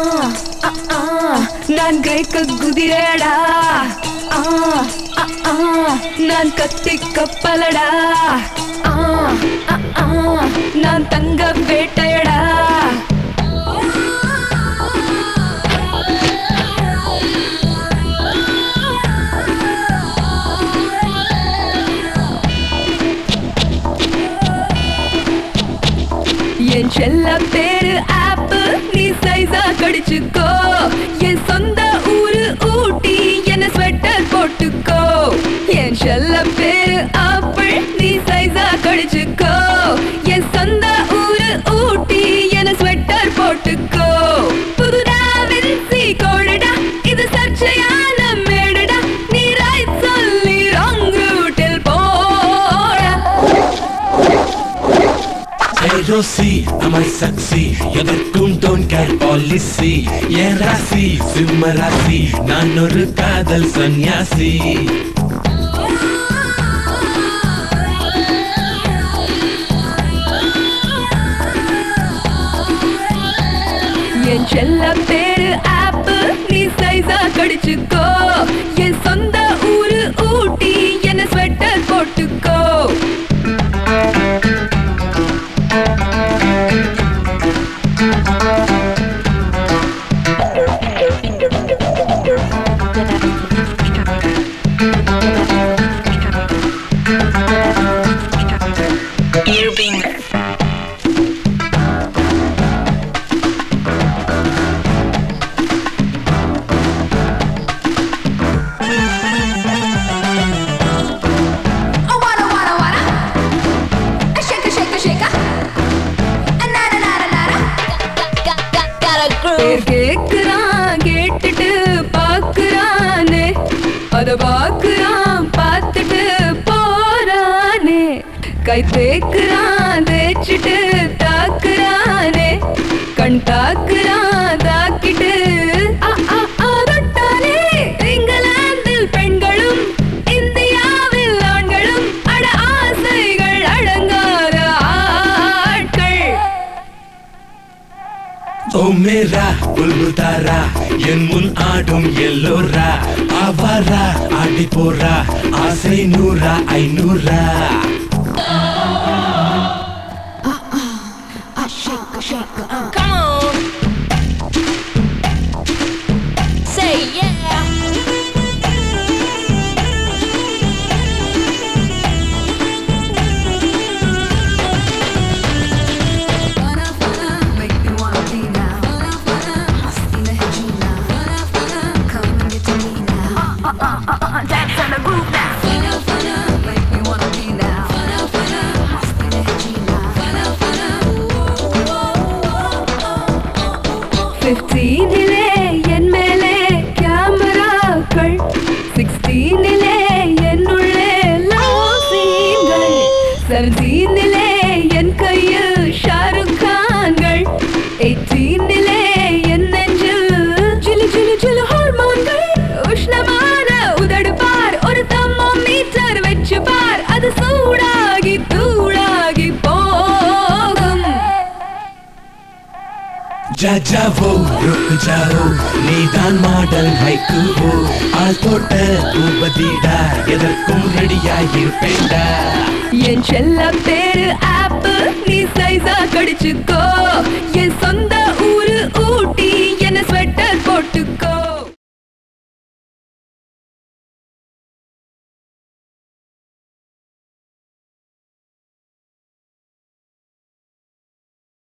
ஆ, ஆ, நான் கிரேக்க குதிரடா ஆ, ஆ, ஆ, நான் கத்தி கப்பலடா ஆ, ஆ, ஆ, நான் தங்க வேட்டையடா என் செல்ல பேரு ஆப்பிள் நீ சைஸா கடிச்சுக்கோ என் சொந்த ஊரு ஊட்டி என்ன ஸ்வெட்டர் போட்டுக்கோ என் செல்ல பேரு ஆப்பிள் நீ சைஸா கடிச்சுக்கோ என் சொந்த ஊரு ஊட்டி என்ன ஸ்வெட்டர் போட்டுக்கோ புதுடா விரிசி கோடுடா இது சர்ச்சையான மேடுடா நீ ரைட் சொல்லி ராங் ரூட்டில் போடா ரோசி அமை சக்சி எதற்கும் டோன் கேர் பாலிசி என் ராசி சிம்ம ராசி நான் ஒரு காதல் சந்நியாசி என் செல்ல பேரு ஆப்பிள் நீ சைஸா கடிச்சுக்கோ என் சொந்த ஊரு ஊட்டி என்ன ஸ்வெட்டர் போட்டுக்கோ Oh, wanna, wanna, wanna. A shake, a shake, a shake. A nada, nada, nada. Got a groove. பேர் கேக்குறான் கேட்டுட்டு பாக்குறானே அத பாக்குறான் பார்த்துட்டு போறானே கை தேக்குறான் தேய்ச்சிட்டு தாக்குறானே கண் தாக்குறான் தாக்கிட்டு ஆ, ஆ, ஆ, தொட்டானே இங்கிலாந்தில் பெண்களும் இந்தியாவில் ஆண்களும் அட ஆசைகள் அடங்காத ஆட்கள் ஓ மேரா புல்புல் தாரா என் முன் ஆடும் எல்லோரா ஆவாரா ஆடி போறா ஆசை நூறா ஐநூறா Come on. Say yeah. பிப்டீனிலே என் மேலே கேமராக்கள் சிக்ஸ்டீனிலே என்னுள்ளே லவ் சீன்கள் செவன்டீனிலே என் கையில் ஷாருக் கான்கள் எயிட்டீனிலே என் நெஞ்சில் ஜிலு ஜிலு ஜிலு ஹார்மோன்கள் உஷ்ணமான உதடு பார் ஒரு தம்மோமீட்டர் வச்சு பார் அது சூடாகி தூளாகி போகும் ஜா ஜாவோ ருக்கு ஜாவோ நீதான் மாடல் ஹைக்குவோ ஆள் போட்ட பூபதிடா எதற்கும் ரெடியாயிருப்பேன்டா என் செல்ல பேரு